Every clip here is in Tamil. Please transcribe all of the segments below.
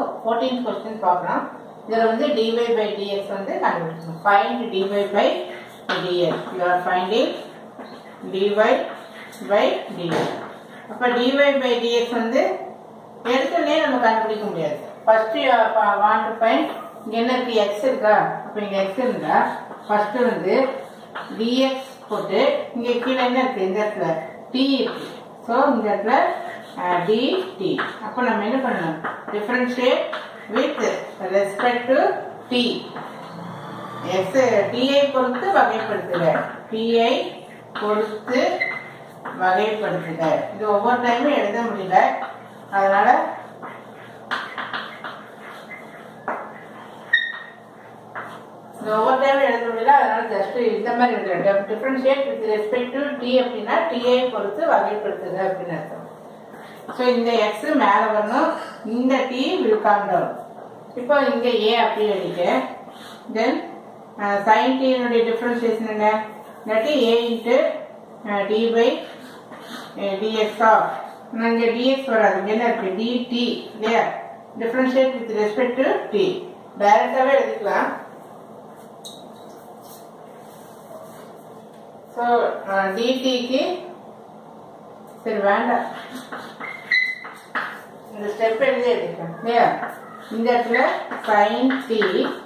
ஃபோர் ஃபோர்டீன் கொஸ்டின் பார்க்கலாம் இதில் வந்து dy பை dx வந்து கண்டுபிடிக்கணும் find dy by dx you are finding dy by dx அப்போ dy பை dx வந்து எடுத்தோடனே நம்ம கண்டுபிடிக்க முடியாது ஃபர்ஸ்ட் வாண்ட் டு ஃபைண்ட் இங்கே என்ன இருக்கு எக்ஸ் இருக்கா அப்போ இங்கே எக்ஸ் இருந்தா ஃபர்ஸ்ட் வந்து dx போட்டு இங்கே கீழே என்ன இருக்கு இந்த இடத்துல t இருக்கு ஸோ இந்த இடத்துல dt அப்போ நம்ம என்ன பண்ணணும் differentiate with respect to t X டிஐ பொறுத்து வகைப்படுத்துக டிஐ பொறுத்து வகைப்படுத்துக இது ஒவ்வொரு டைமும் எழுத முடியல அதனால இது ஒவ்வொரு டைமும் எழுத முடியல அதனால ஜஸ்ட் இந்த மாதிரி எழுதுறேன் differentiate with respect to T அப்படின்னா டிஐ பொறுத்து வகைப்படுத்துக அப்படின்னு அர்த்தம் ஸோ இந்த எக்ஸ் மேலே வரணும் இந்த டி வில் கம் டவுன் இப்போ இங்கே ஏ அப்படி எழுதிக்க தென் சைன் டீனுடைய டிஃப்ரென்சியேஷன் என்ன இல்லாட்டி A into T by DX of இங்கே டிஎக்ஸ் வராது இங்க என்ன இருக்கு டிடி இல்லையா differentiate with respect to T டைரக்டாகவே எழுதிக்கலாம் ஸோ டிடிக்கு சரி வேண்டாம் இந்த ஸ்டெப் எழுதி எடுக்கலாம் இல்லையா இந்த இடத்துல sin t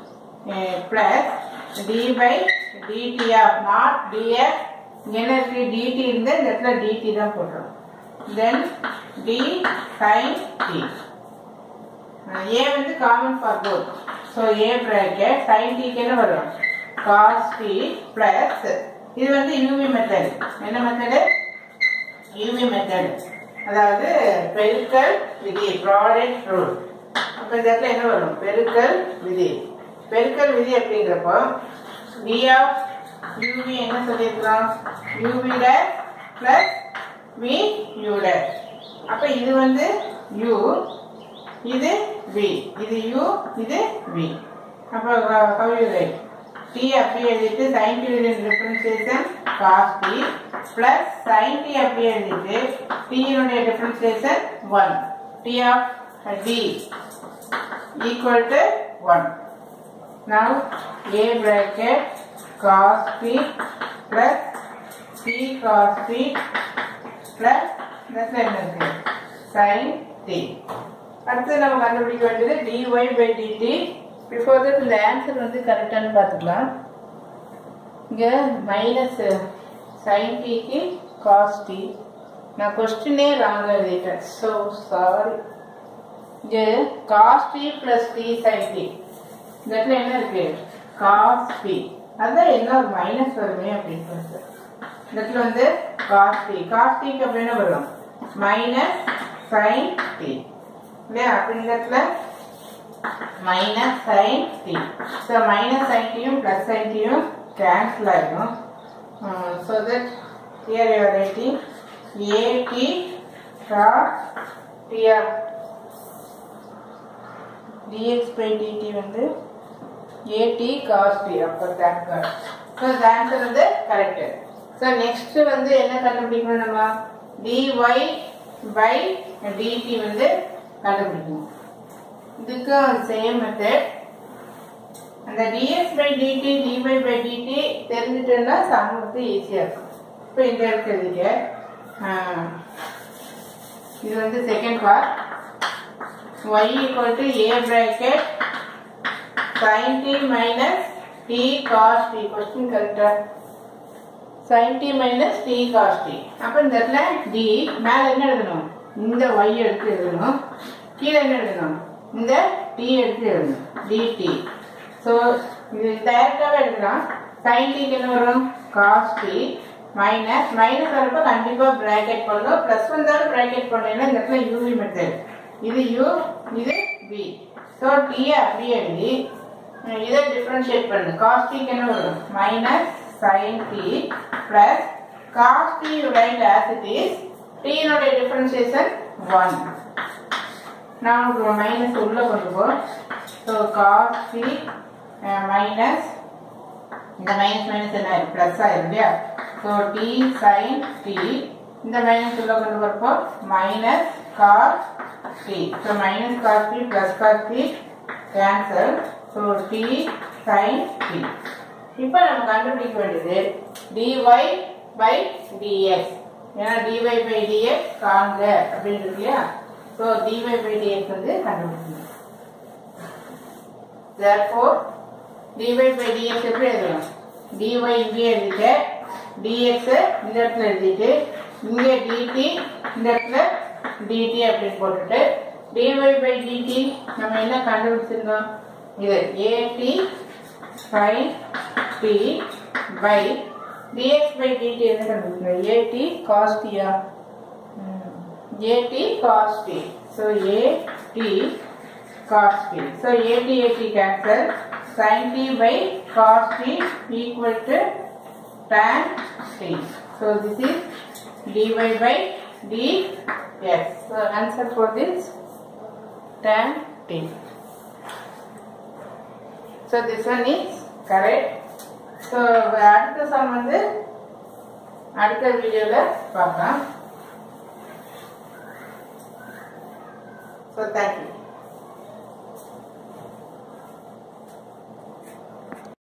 plus T by DT of naught DS என்ன இருக்கு டிடி இருந்தா இந்த இடத்துல டிடி தான் போட்டுரும் then T sin t A வந்து common for both so A bracket sin t க்கு என்ன வரும் cos t பிளஸ் இது வந்து யூவி மெத்தட் என்ன மெத்தடு யூவி மெத்தட் அதாவது பெருக்கல் விதி ப்ராடக்ட் ரூல் அப்போ இந்த இடத்துல என்ன வரும் பெருக்கல் விதி பெருக்கல் விதி அப்படிங்கிறப்போ வி ஆஃப் யூவி என்ன சொல்லியிருக்கிறோம் UV dash plus V U dash அப்போ இது வந்து யூ இது வி இது யூ இது வி அப்போ ஹவ் யூ ரைட் டி அப்படியே எழுதிட்டு sine T differentiation cos T plus sine T அப்படியே எழுதிட்டு டீனுடைய differentiation one T of T equal to 1. Now a bracket cos t plus t cos t plus that's என்ன இருக்கு sin t. அடுத்து நம்ம கண்டுபிடிக்க வேண்டியது dy by dt before that இந்த ஆன்சர் வந்து கரெக்டானு பார்த்துக்கலாம் இங்கே மைனஸ் sin tக்கு cos t நான் கொஸ்டினே ராங்க எழுதிட்டேன் ஸோ சாரி இங்க cos t plus t sin t இந்த இடத்துல என்ன இருக்கு cos t அதான் என்ன ஒரு மைனஸ் வருமே அப்படின்னு சொல்லிட்டு இந்த இடத்துல வந்து cos t cos t க்கு அப்புறம் என்ன வரும் மைனஸ் sin t இல்லையா அப்ப இந்த இடத்துல minus sin t so minus sin t-யும் பிளஸ் sin t-யும் கேன்சல் ஆயிடும் so that here you are writing A T cos t or dx by dt வந்து at cos t அப்போ thank God ஸோ இந்த ஆன்சர் வந்து கரெக்ட் ஸோ நெக்ஸ்ட் வந்து என்ன கண்டுபிடிக்கணும் நம்ம dy by dt வந்து கண்டுபிடிக்கணும் இதுக்கும் சேம் மெத்தட் அந்த dx by dt dy by dt தெரிஞ்சுட்டோம்னா சம் வந்து ஈஸியாக இருக்கும் இப்போ இந்த இடத்துல எழுதிக்க ஆஹ், இது வந்து second part y equal to a bracket sin t minus t cos t question correct sin t minus t cos t அப்ப இந்த இடத்துல d மேல என்ன எழுதணும் இந்த y எடுத்து எழுதணும் கீழே என்ன எழுதணும் இந்த t எடுத்து எழுதணும் dt ஸோ இது டைரக்டாகவே எழுதலாம் sin t க்கு என்ன வரும் cos t மைனஸ் மைனஸ் வரப்ப கண்டிப்பா பிராக்கெட் போடணும் பிளஸ் வந்தாலும் பிராக்கெட் போடணும் இந்த இடத்துல யூவி மெத்தட் இது u இது v ஸோ t அப்படியே எழுதி அஹ் இதை டிஃபரன்ஷியேட் பண்ணு cos t க்கு என்ன வரும் minus sin t plus cos t you write as it is t னுடைய டிஃபரன்ஷியேஷன் 1 நான் மைனஸ் உள்ள கொண்டு போ ஸோ cos t மைனஸ் இந்த மைனஸ் மைனஸ் என்ன ஆயிரும் பிளஸ் ஆயிரும் இல்லையா ஸோ டி சைன் டி இந்த மைனஸ் உள்ள கொண்டு வரப்போ minus cos t. So minus cos t plus cos t cancel. So t sin t. இப்போ நம்ம கண்டுபிடிக்க வேண்டியது dy by dx. ஏன்னா dy by dx காண்க அப்படின்னு இருக்கு இல்லையா ஸோ dy by dx வந்து கண்டுபிடிக்கணும் therefore dy by dx எப்படி எழுதணும் dy இங்கே எழுதிட்டு dx இந்த இடத்துல எழுதிட்டு இங்கே dt இந்த இடத்துல dt அப்படின்னு போட்டுட்டு dy by dt நம்ம என்ன கண்டுபிடிச்சிருந்தோம் இது at sin t by dx by dt என்ன கண்டுபிடிக்கிறோம் at cos t ah at cos t so at cos t so at at cancel sin t by cos t equal to tan t so this is dy by dx so answer for this tan t so this one is correct so அடுத்த சம் வந்து அடுத்த வீடியோவில் பார்க்கலாம் ஸோ தேங்க்யூ